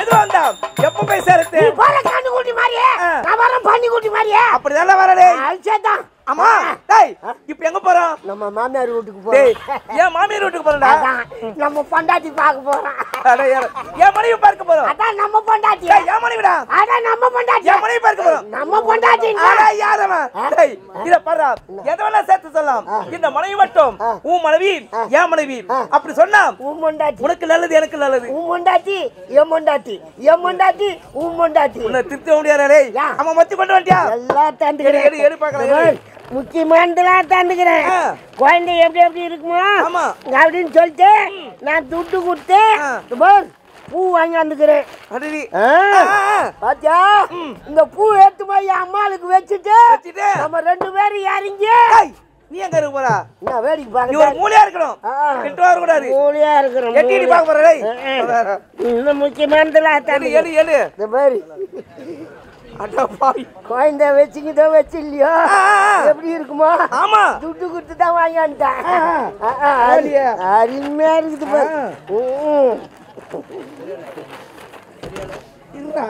எது வந்தா எப்ப போய் சேரத்து நீ போற கண்ணு குட்டி மாதிரியே ஆ. நான் வரேன் பண்ணி குட்டி மாதிரியே அப்படிதானே வரடே அழிச்சேதான் ஆமா டேய் இப்ப எங்க போறோம் நம்ம மாமியார் வீட்டுக்கு டேய் போறோம் ஏன் மாமியார் வீட்டுக்கு போறோம்டா அதான் நம்ம பொண்டாட்டி பார்க்க போறோம் அட, ஏன் என் மனைவி பார்க்க போறோம் அதான் நம்ம பொண்டாட்டி டேய் என் மனைவிடா அதான் நம்ம பொண்டாட்டி என் மனைவி பார்க்க போறோம் நம்ம பொண்டாட்டி அட, யாரவன்? டேய், இத பாருடா. எதை வேணா சேர்த்து சொல்லலாம். இந்த மனைவி மட்டும் உன் மனைவி என் மனைவி அப்படி சொன்னா உன் பொண்டாட்டி உனக்கு நல்லது எனக்கு நல்லது உன் பொண்டாட்டி என் பொண்டாட்டி என் பொண்டாட்டி உன் பொண்டாட்டி உன்னை திருத்த முடியாது யா. அவன் மத்தி கொண்டு வந்துட்டியா எல்லாம் எடு, எடு, தந்துக்கிறேன் எடு பார்க்கலாம், எடு. முக்கியமானதெல்லாம் தந்துக்கிறேன் ஆ. குழந்தை எப்படி எப்படி இருக்குமோ ஆமா. அப்படின்னு சொல்லிட்டு நான் துட்டு கொடுத்து ஆ. இந்த பார், பூ வாங்கி வந்துக்கிறேன் அடடி. ஆ. ஆ, ஆ. பாத்தியா இந்த பூ எடுத்து போய் என் அம்மாளுக்கு வச்சுட்டு வச்சுட்டு? நம்ம ரெண்டு பேரும் இறங்கி டேய், நீ எங்க இருக்க போறா என்ன வேடிக்கை நீ ஒரு பாக்க மூலையா இருக்கணும் ஆ. கிட்ட வர கூடாது மூலியா இருக்கிறோம் எட்டி நீ பார்க்க போற டேய். இன்னும் முக்கியமானதெல்லாம் எடு, தந்து எடு, எடு. இந்த பாரு அட பாவி. குழந்தை வச்சுக்கிட்டோ வச்சு இல்லையோ ஆ, ஆ. எப்படி இருக்குமோ ஆமா துட்டு கொடுத்து தான் வாங்கிட்டேன் சரியா? அருமையா இருக்குது பாரு ஆ. ம். இருடா.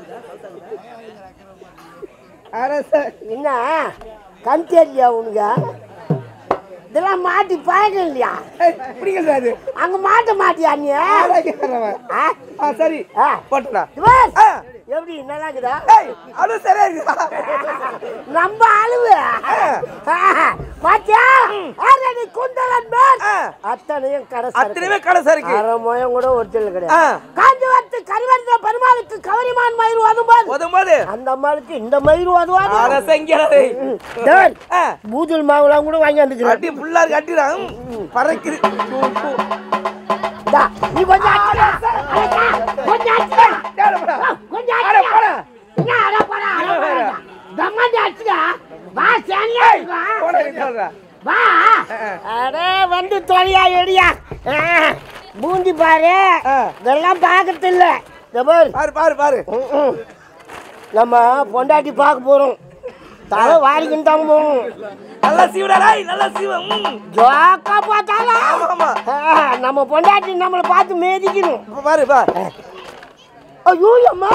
அட ச- என்ன கண் தெரியலையா உனக்கு இதெல்லாம் மாட்டி பழக்கம் இல்லையா ஏய், பிடிக்கல அது அங்க மாட்ட மாட்டியா நீ ஆளா கேக்குறவன். ஆ? ஆ, சரி ஆ. போட்டுடா இது பாரு. ஆ. எப்படி நல்லா இருக்குதா ஏய், அது சரியா இருக்குதா நம்ம அளவு பாத்தியா ஆல்ரெடி குந்தலன் மேல் ஆ. அத்தனையும் கடை அத்தனையுமே கடை இருக்கு அரை மயம் கூட ஒருத்தல் ஆ. கிடையாது காஞ்சிபுரத்து கரிவரத பெருமாளுக்கு கவரிமான் மயிர் வதும்போது உதவும்போது அந்த அம்மாளுக்கு இந்த மயிர் வதுவாது அரசங்கியாரே டேய், ஆ. பூஜல் மாவுலாம் கூட வாங்கி வந்துக்கிறேன் அடி புல்லா கட்டிடான் பறக்குது இந்தா, நீ கொஞ்சம் அடிச்சுடா. அடக்கா, கொஞ்சம் அடிச்சுடா. டேய், போடா. ஆ, கொஞ்சம் அட, அடிச்சுடா. போடா. என்ன அட போடா, அட போடா. தம்மாண்டி அடிச்சுடா. வா, சேனியா இருக்கும். போடா, நீ சொல்றா. வா. அட, வந்து தொலையா எடியா ஆ, பூந்தி பாரு ஆ. இதெல்லாம் பார்க்கறது இல்ல இந்த பாரு பாரு பாரு பாரு ம், ம். நம்ம பொண்டாட்டி பார்க்க போறோம் தலை வாரிக்கின்னு தான் போகணும் நல்லா சீவடா டேய், நல்லா சீவ ம். ஜோக்கா பார்த்தாலும் ஆமா ஆமா ஆ, நம்ம பொண்டாட்டி நம்மளை பார்த்து மேதிக்கணும் இப்ப பாரு பா ஐயோ அம்மா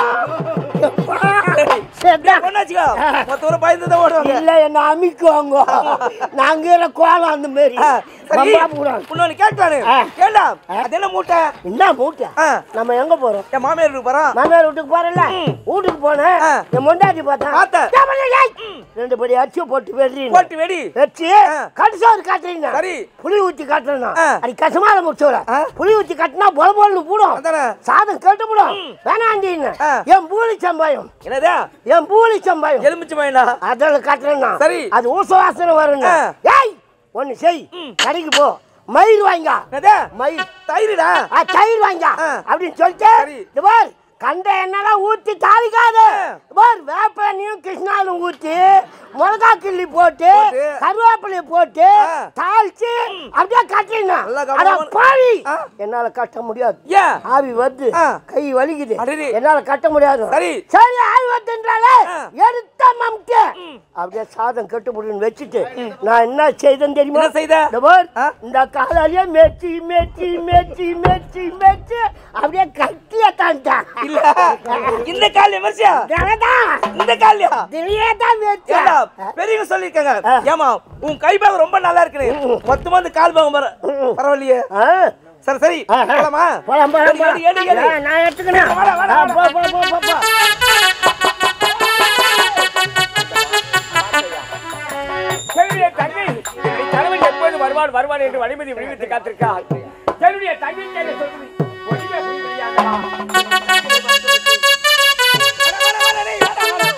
சரிடா. பொண்ணாச்சுக்கோ மொத்த ஒரு பயந்து தான் ஓடுவாங்க இல்ல என்ன அமிக்குவாங்க நாங்க இருக்கிற கோலம் அந்த மாதிரி ஆ, சரி பம்பா போடுவாங்க. இன்னொன்னு கேட்டானு ஆ. கேண்டா அது என்ன மூட்டை என்ன மூட்டை ஆ. நம்ம எங்க போறோம் என் மாமியார் வீட்டுக்கு போறான் மாமியார் வீட்டுக்கு போறல வீட்டுக்கு போனேன் ஆ. என் மொண்டாட்டி பார்த்தேன் பார்த்தேன். டபுள் ஏய். ரெண்டு படி அச்சு போட்டு வெறீங்க போட்டு வெடி வச்சு ஆ. கடிசோறு காட்டுறீங்க சரி. புளி ஊத்தி காட்டுறேன் ஆ. அது கசமால முடிச்சோட ஆ. புளி ஊத்தி காட்டினா பொல பொலன்னு போடும் அதானே சாதம் கெட்டு போடும் வேணாண்டின்னு ஆ. என் பூலி சம்பாயம் என்னதா என் பூலி சம்பாயம் எலுமிச்சு பையனா அதில் கட்டுறேன்னா சரி. அது ஊச வாசனை வரும் ஆ. ஏய் ஒன்னு செய் கடைக்கு போ மயில் வாங்க என்னதா மயில் தயிருடா ஆ, தயிர் வாங்க ஆ. அப்படின்னு சொல்லிட்டு சரி. இது பார் கண்ட எண்ணெய்லாம் ஊத்தி தாளிக்காது ஆ. இது பார் வேப்ப எண்ணெயும் கிருஷ்ணாலும் ஊத்தி மிளகா கிள்ளி போட்டு போட்டு. கருவேப்பிலையை போட்டு ஆ. தாளிச்சு அப்படியே கட்டினா நல்லா அட கவனமா- பாவி ஆ. என்னால கட்ட முடியாது ஏன் ஆவி வருது ஆ. கை வலிக்குது அடடே. என்னால கட்ட முடியாது சரி. சரி ஆவி வருதுன்றாலே ஆ. எடுத்த மம்ட்டு அப்படியே சாதம் கட்டு முடியும் வச்சுட்டு நான் என்ன செய்தேன் தெரியுமா என்ன செய்த? இந்த பார், ஆ. இந்த காலாலேயே மேய்ச்சி மேய்ச்சி மேய்ச்சி மேய்ச்சி மேய்ச்சி அப்படியே கட்டிய தான்ட்டான் இல்ல இந்த கால் விமர்சியா இந்த கால்யா இதுலயே தான் மேய்ச்சா ஏண்டா பெரியவங்க சொல்லிருக்காங்க ஆ. ஏமா உன் கை பாகம் ரொம்ப நல்லா இருக்கு மொத்தமா வந்து கால் பாகம் பர- பரவாயில்லையே ஆ. சரி சரி ஆ, ஆ. போலாமா போலாம், போலாம், எடு, போலாம். எடு, எடு, எடு. நான் நான் எடுத்துக்கிறேன். வாடா, வாடா, ஆ, வாடா. போ, போ, போ, போ, போ. என்னுடைய தங்கை என்னுடைய கணவன் எப்போது வருவான் வருவான் என்று வழிமதி விடுவித்து காத்திருக்காள் என்னுடைய தங்கை கேள்வி சொல்வது ஒன்றுமே புரியவில்லையாங்களா வாடா, வாடா, வாடா, டேய், வாடா, வாடா.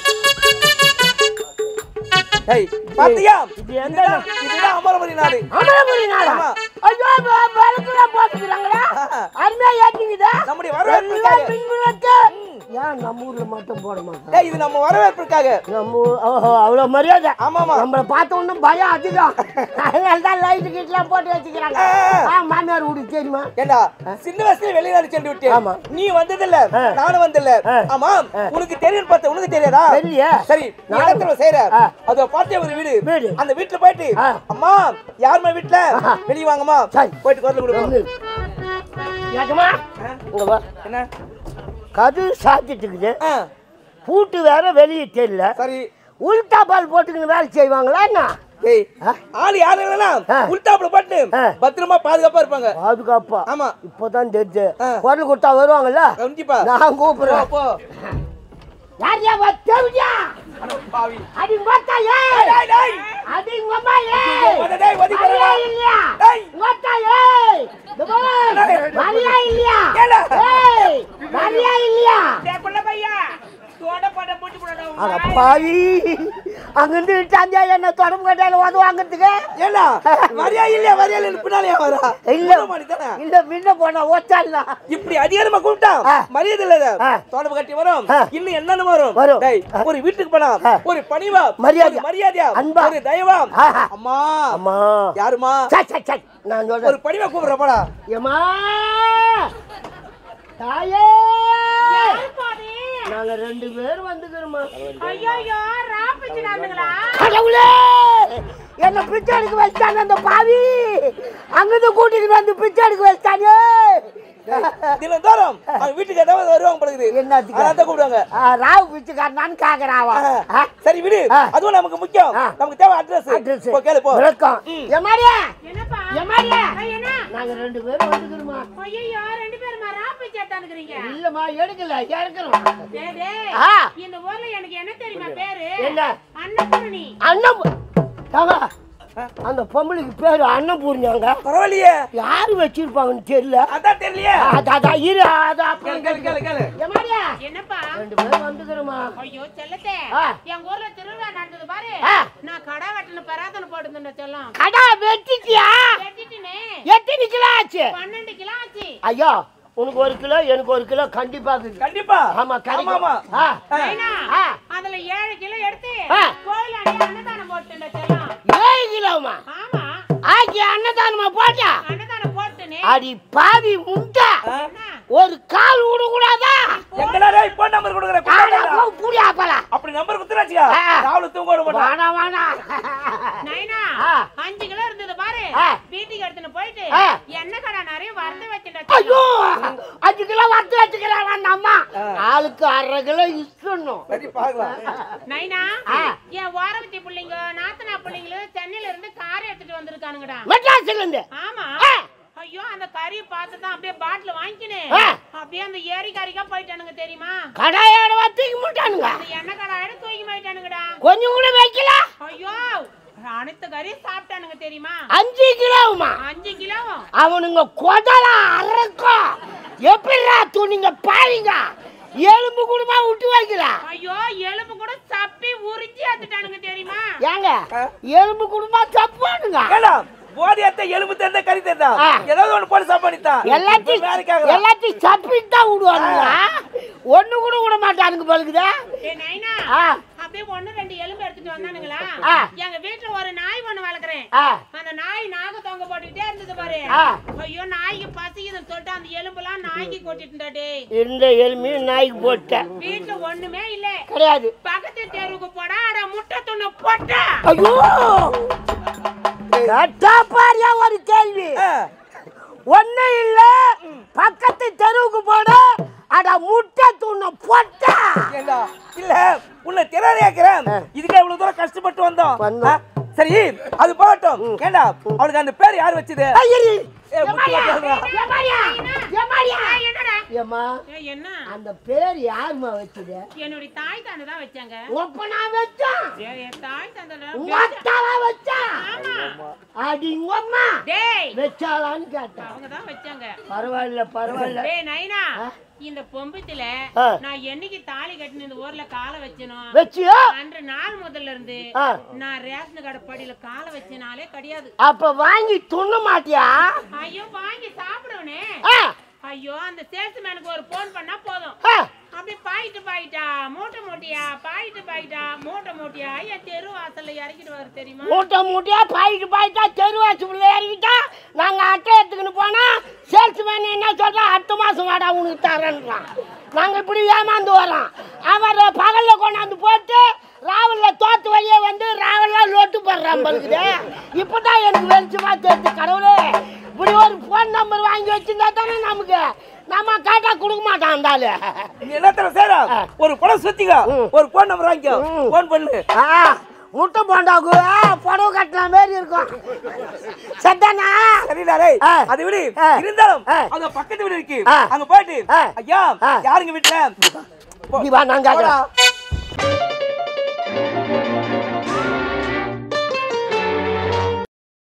ஏய், பாத்தியா இது எந்த இதுதான் இதுதான் அமரபுரி நாடு அமரபுரி நாடா? ஆமா. ஐயோ, ப- பழுப்புலாம் போட்டுக்கிறாங்களா? ஆஹா. அருமையா ஏத்திக்குதா? நம்முடைய வரவேற்புக்காக. எல்லாம் மின்விளக்கு. ஏன் நம்ம ஊர்ல மட்டும் போட மாட்டாங்க ஏய் இது நம்ம வரவேற்புக்காக நம்ம ஊ- ஓஹோ, அவ்வளவு மரியாதை ஆமாமா நம்மள பார்த்த உடனே பயம் அதிகம் அதனால தான் லைட் கீட்லாம் போட்டு வச்சுக்கிறாங்க ஆ, ஆ. ஆ, மாமியார் வீடு தெரியுமா ஏண்டா சின்ன வயசுல வெளிநாடு சென்று விட்டு ஆமா. நீ வந்ததில்ல ஆ. நானும் வந்தில்ல ஆ. ஆமா உனக்கு தெரியும் பார்த்த உனக்கு தெரியாதா தெரியலையே. சரி நீ நானும். இடத்துல செய்யற ஆ. அத பார்த்தே ஒரு வீடு வீடு. அந்த வீட்டுல போயிட்டு ஆ. அம்மா யாரும்மா வீட்டுல ஆஹா. வெளிய வாங்கம்மா சரி. போயிட்டு குரல் கொடுக்கணும் வந்து. ஏக்கமா ஆ, இங்க வா என்ன கது சாத்திட்டு இருக்குது ஆ, பூட்டு வேற வெளியே தெரியல சரி உள்டா பால் போட்டுக்கின்னு வேலை செய்வாங்களா என்ன ஏய் ஆ? ஆள் யாரும் இல்லைன்னா ஆ. உள்டாப்புல போட்டு ஆ. பத்திரமா பாதுகாப்பா இருப்பாங்க பாதுகாப்பா ஆமா இப்போதான் தெரிஞ்சு ஆ. குரல் கொடுத்தா வருவாங்கல்ல கண்டிப்பா நான் போ கூப்பிடுறேன் போ யாரியா தெரியா அட பாவி அடி மொத்தா ஏய் டேய் டேய் அடி மம்மா ஏய் டேய், டேய், ஒதுக்கி மரியா போடுடா. இல்லையா டேய். மொத்தா ஏய் இந்த பாரு. மரியா இல்லையா ஏண்டா? ஏய் மரியா இல்லையா கொள்ள பையா தோட போட மூச்சு போடணும் அட பாவி அங்கிருந்து சாந்தியா என்ன தொடர்பு கட்டால வந்து வாங்குறதுக்கு ஏண்டா வரியா இல்லையா வரியா இல்லையா பின்னாலே ஏன் வரா இல்ல இல்ல மாட்டேனா இல்ல முன்ன போனா ஓச்சாலா இப்படி அதிகாரமா கூப்பிட்டா ஆ. மரியாதை இல்ல இது. ஆ. தொடர்பு கட்டி வரும் ஆ. இன்னும் என்னென்ன வரும் வரும். டேய் ஆ. ஒரு வீட்டுக்கு போனா ஆ. ஒரு பணிவா மரியாதை. ஒரு மரியாதையா அன்பா. ஒரு தயவா ஆஹா. அம்மா அம்மா யாருமா சை சை சை நான் ஒரு சொல்றேன் பணிவா கூப்பிடுற போடா ஏமா தாயே நாங்க ரெண்டு பேர் வந்துக்கிறோமா ஐயோ ராப்பிச்சு நடந்துங்களா கடவுளே என்ன பிச்சை எடுக்க வச்சானே அந்த பாவி அங்கிருந்து கூட்டிட்டு வந்து பிச்சை எடுக்க வச்சானே தினந்தோறும் அவங்க வீட்டுக்கு ஏதாவது வருவாங்க பழகுது என்னத்துக்கு? அதான் கூப்பிடுவாங்க ஆ, ராவு பிச்சைக்காரனான்னு கேக்குறாவா ஆ. சரி விடு ஆ. அதுவும் நமக்கு முக்கியம் ஆ. நமக்கு தேவை அட்ரஸ் அட்ரஸ் போ கேளு போ விளக்கம் ம். எமாரியா என்னப்பா எமாரியா ஐ, என்ன நாங்க ரெண்டு பேரும் வந்துக்கிறோமா ஐயோ ரெண்டு பேருமா ராப்பிச்சு எடுத்தானுக்குறீங்க இல்லம்மா எடுக்கல இறக்குறோம் டேய், டேய், ஆ. இந்த ஊர்ல எனக்கு என்ன தெரியுமா பேரு என்ன? அன்னபூரணி அண்ணன் தாங்க அந்த பொம்பளைக்கு பேரு அன்னபூர்ணியாங்க பரவாயில்லையே யாரு வச்சிருப்பாங்கன்னு தெரியல அதான் தெரியலையே அதான் அதான் இரு அது கேளு அப்புறம் கேளு கேளு கேளு எமாரியா என்னப்பா ரெண்டு பேரும் வந்துக்கிறோமா ஐயோ செல்லத்தே ஆ. எங்க ஊர்ல திருவிழா நடந்தது பாரு ஆ. நான் கடா வெட்டணும் பராதனை போட்டுருந்தேன் செல்லம் கடா வெட்டிட்டியா வெட்டிட்டுனே எத்தனை கிலோ ஆச்சு பன்னெண்டு கிலோ ஆச்சு ஐயா உனக்கு ஒரு கிலோ எனக்கு ஒரு கிலோ கண்டிப்பா இருக்குது கண்டிப்பா ஆமா கரெக்ட் ஆமா ஆ ஆ. ஏன்னா, ஆ. அதுல ஏழு கிலோ எடுத்து ஆ. கோயில் அடைய அன்னதானம் போட்டுட்டேன் செல்லம் ஏழு கிலோமா ஆமா ஆக்கி அன்னதானமா போட்டா அன்னதானம் போட்டுனே அடி பாவி முண்டா ஆ. ஒரு கால் விடக்கூடாதா எங்கடா டேய் போன் நம்பர் கொடுக்குறேன் ஆடா கொடுடா. போ புடியா பல அப்படி நம்பர் குத்துறாச்சியா ஆ. ராவுல தூங்க விட மாட்டான் வாடா வாடா நைனா ஆ. அஞ்சு கிலோ இருந்தது பாரு ஆ. வீட்டுக்கு எடுத்துன்னு போயிட்டு ஆ. எண்ணெய் கடை நிறைய வறுத்து ஐயோ வச்சுட்டேன் அஞ்சு கிலோ வறுத்து வச்சுக்கிறான் அந்த அம்மா ஆ. ஆளுக்கு அரை கிலோ இஷ்டணும் சரி பார்க்கலாம் நைனா ஆ. என் ஓரவத்தி பிள்ளைங்க நாத்தனா பிள்ளைங்களும் சென்னையில இருந்து கார் எடுத்துட்டு வந்திருக்கானுங்கடா மெட்ராஸ்ல இருந்து ஆமா ஆ. ஐயோ அந்த கறியை பார்த்து தான் அப்படியே பாட்டில் வாங்கிக்கினேன் ஆ. அப்படியே அந்த ஏரி கறிக்கா போயிட்டானுங்க தெரியுமா கடாயோட வத்திக்க மாட்டானுங்க அந்த எண்ணெய் கடாயோட தூக்கி போயிட்டானுங்கடா கொஞ்சம் கூட வைக்கல ஐயோ அனைத்து கறியும் சாப்பிட்டானுங்க தெரியுமா அஞ்சு கிலோவுமா அஞ்சு கிலோவும் அவனுங்க கொடலா அறக்கும் எப்படிடா துணிங்க பாருங்க எலும்பு கூடமா விட்டு வைக்கல ஐயோ எலும்பு கூட சப்பி உறிஞ்சி எடுத்துட்டானுங்க தெரியுமா ஏங்க எலும்பு கூடமா தப்பானுங்க ஏடா போதியத்தை எலும்பு தெரிந்த கறி தெரிந்தா ஆ. ஏதாவது ஒண்ணு போட்டு சாப்பாடித்தான் எல்லாத்தையும் வேலைக்காக எல்லாத்தையும் சப்பிட்டு தான் விடுவானுங்க ஒண்ணு கூட விட மாட்டானுங்க பழுகுதா ஏய் நைனா ஆ அப்படியே ஒண்ணு ரெண்டு எலும்பு எடுத்துட்டு வந்தானுங்களா ஆ. எங்க வீட்டுல ஒரு நாய் ஒண்ணு வளர்க்குறேன் ஆ அந்த நாய் நாக தொங்க போட்டுக்கிட்டே இருந்தது பாரு ஆ. ஐயோ நாய்க்கு பசிக்குதுன்னு சொல்லிட்டு அந்த எலும்பெல்லாம் நாய்க்கு கொட்டிட்டுண்டா டேய் இருந்த எலும்பையும் நாய்க்கு போட்டேன் வீட்டுல ஒண்ணுமே இல்ல கிடையாது பக்கத்து தெருவுக்கு போடா அட முட்டை துண்ணு போட்ட ஐயோ கேட்டா பாரியா ஒரு கேள்வி ஆ. ஒண்ணு இல்ல பக்கத்து தெருவுக்கு போட அட முட்டை தூண போட்டா ஏண்டா இல்ல உன்னை திறனையாக்கிறேன் இதுக்கே இவ்வளவு தூரம் கஷ்டப்பட்டு வந்தோம் வந்தோம். ஆ, சரி அது போகட்டும் ஏண்டா அவனுக்கு அந்த பேர் யார் வச்சது ஐயரி ஏ, முக்கியமா சொல்றா. என்னடா ஏம்மா ஏய், என்ன அந்த பேர் யாரும்மா வச்சது என்னுடைய தாய் தந்தை தான் வச்சாங்க ஒப்ப நான் வச்சான் ஏய், என் தாய் தந்தை உங்க அத்தாவா வச்சான் ஆமா அடி உங்க அம்மா டேய் வச்சாலான்னு கேட்டேன் அவங்க தான் வச்சாங்க பரவாயில்ல பரவாயில்ல டேய் நைனா ஆ? இந்த பொம்பத்துல ஆ. நான் என்னைக்கு தாலி கட்டின இந்த ஊர்ல காலை வச்சனோ வச்சியோ அன்று நாள் முதல்ல இருந்து ஆ. நான் ரேஷன் கடை படியில காலை வச்சனாலே கிடையாது அப்ப வாங்கி துண்ண மாட்டியா ஐயோ வாங்கி சாப்பிடுவனே ஆ, ஐயோ அந்த சேல்ஸ்மேனுக்கு ஒரு போன் பண்ணா போதும் ஆ, அப்படியே பாயிட்டு பாயிட்டா மூட்டை மூட்டையா பாயிட்டு பாயிட்டா மூட்டை மூட்டையா என் தெரு வாசல்ல இறக்கிடுவாரு தெரியுமா மூட்டை மூட்டையா பாயிட்டு பாயிட்டா தெருவாச்சு உள்ள இறங்கிட்டா நாங்க அட்டை எடுத்துக்கின்னு போனா சேல்ஸ்மேன் என்ன சொல்றா அடுத்த மாசம் வாடா உனக்கு தரேன்றான் நாங்க இப்படி ஏமாந்து வரோம் அவர் பகல்ல கொண்டாந்து போட்டு ராவல்ல தோத்து வழியே வந்து ராவல்லாம் லோட்டு போடுறான் பழுகுது இப்பதான் எனக்கு வெளிச்சமா தெரிஞ்சு கடவுளே இப்படி ஒரு ஃபோன் நம்பர் வாங்கி வச்சிருந்தா தானே நமக்கு நம்ம கேட்டா கொடுக்க மாட்டான் அந்த ஆளு நீ என்ன சேர ஒரு படம் சுத்திக்கோ ஒரு போன் நம்பர் வாங்கிக்கோ போன் பண்ணு ஆ, முட்டை போண்டாக்கு புடவை கட்டின மாதிரி இருக்கும் சத்தானா சரிடா டேய் ஆ. அது விடு ஆ. இருந்தாலும் ஆ. அங்க பக்கத்து வீடு இருக்கு ஆ. அங்க போயிட்டு ஆ. ஐயா ஆ. யாருங்க வீட்டுல நீ வா நான் கேட்கறேன் போடா.